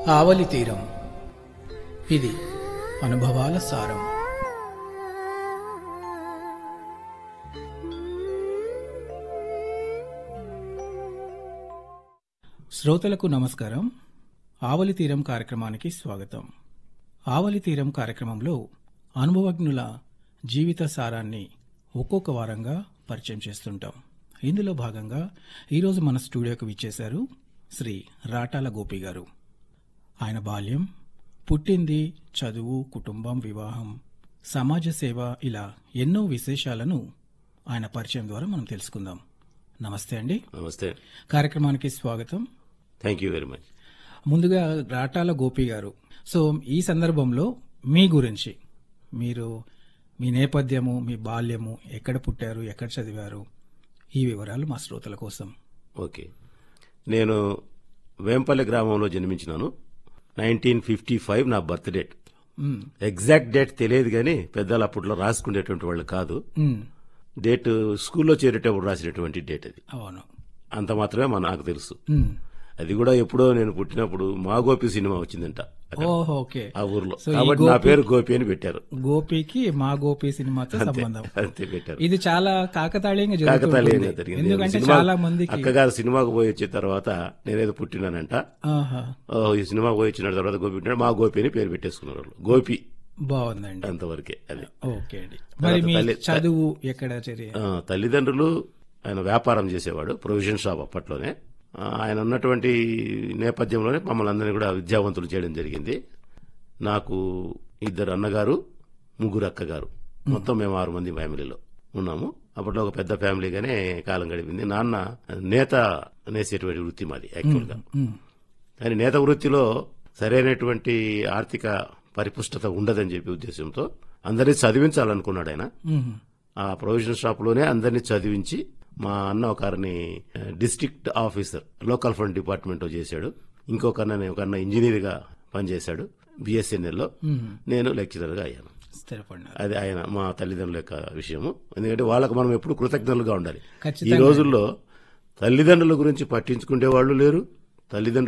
ఆవలి తీరం ఇది అనుభవాల సారం శ్రోతలకు నమస్కారం ఆవలి తీరం కార్యక్రమానికి స్వాగతం ఆవలి తీరం కార్యక్రమంలో అనుభవజ్ఞుల జీవిత సారాన్ని ఒక్కొక్క వారంగా పరిచయం చేస్తుంటాం ఇందులో భాగంగా ఈరోజు మన స్టూడియోకి విచ్చేశారు శ్రీ రాటాల గోపి గారు ఆయన బాల్యం పుట్టింది చదువు కుటుంబం వివాహం సమాజ సేవ ఇలా ఎన్నో విశేషాలను ఆయన పరిచయం ద్వారా మనం తెలుసుకుందాం నమస్తే అండి నమస్తే కార్యక్రమానికి స్వాగతం థ్యాంక్ యూ వెరీ మచ్ ముందుగా రాటాల గోపి గారు సో ఈ సందర్భంలో మీ గురించి మీరు మీ నేపథ్యము మీ బాల్యము ఎక్కడ పుట్టారు ఎక్కడ చదివారు ఈ వివరాలు మా శ్రోతల కోసం ఓకే నేను వేంపల్లి గ్రామంలో జన్మించినాను నైన్టీన్ ఫిఫ్టీ ఫైవ్ నా birth date hmm, exact date తెలియదు కానీ పెద్దలు అప్పట్లో రాసుకునేటువంటి వాళ్ళు కాదు మ్, డేట్ స్కూల్లో చేరేటప్పుడు రాసినటువంటి డేట్ అది అవును అంత మాత్రమే మా నాకు తెలుసు మ్, అది కూడా ఎప్పుడో నేను పుట్టినప్పుడు మా గోపి సినిమా వచ్చిందంట అక్కడ, ఓహో ఓకే ఆ ఊర్లో సో ఈ కాబట్టి నా గోపి- పేరు గోపి అని పెట్టారు గోపికి మా గోపి సినిమాతో సంబంధం అంతే పెట్టారు ఇది చాలా కాకతాళీయంగా జరుగుతుంది కాకతాళీయంగా జరిగింది ఎందుకంటే సినిమా- చాలా మందికి అక్కగారు సినిమాకు పోయి వచ్చిన తర్వాత నేనేదో పుట్టినానంట ఆహా ఓ, ఈ సినిమా పోయి వచ్చిన తర్వాత గోపి పెట్టినాడు మా గోపి అని పేరు పెట్టేసుకున్నారు వాళ్ళు గోపి బాగుందండి అంతవరకే అది ఓకే అండి మరి మీ తల్లి- చదువు ఎక్కడ చదివా ఆ, తల్లిదండ్రులు ఆయన వ్యాపారం చేసేవాడు ప్రొవిజన్ షాప్ అప్పట్లోనే ఆ, ఆయన ఉన్నటువంటి నేపథ్యంలోనే మమ్మల్ని అందరినీ కూడా విద్యావంతులు చేయడం జరిగింది నాకు ఇద్దరు అన్నగారు ముగ్గురు అక్కగారు మొత్తం మేము ఆరు మంది ఫ్యామిలీలో ఉన్నాము అప్పట్లో ఒక పెద్ద ఫ్యామిలీగానే కాలం గడిపింది నాన్న నేత అనేసేటువంటి వృత్తి మాది యాక్చువల్గా మ్, కానీ నేత వృత్తిలో సరైనటువంటి ఆర్థిక పరిపుష్టత ఉండదని చెప్పి ఉద్దేశంతో అందరినీ చదివించాలనుకున్నాడు ఆయన మ్, ఆ ప్రొవిజన్ షాప్ లోనే అందరినీ చదివించి మా అన్న ఒకరిని district officer local fund department లో చేశాడు ఇంకొక అన్న ఒక అన్న ఇంజనీర్ గా పనిచేశాడు బిఎస్ఎన్ఎల్ లో మ్. నేను లెక్చరర్ గా అయ్యాను స్థిరపడినారు అది ఆయన మా తల్లిదండ్రుల యొక్క విషయము ఎందుకంటే వాళ్ళకు మనం ఎప్పుడు కృతజ్ఞతలుగా ఉండాలి ఈ ఖచ్చితంగా రోజుల్లో తల్లిదండ్రుల గురించి పట్టించుకునే వాళ్ళు లేరు తల్లిదండ్రులు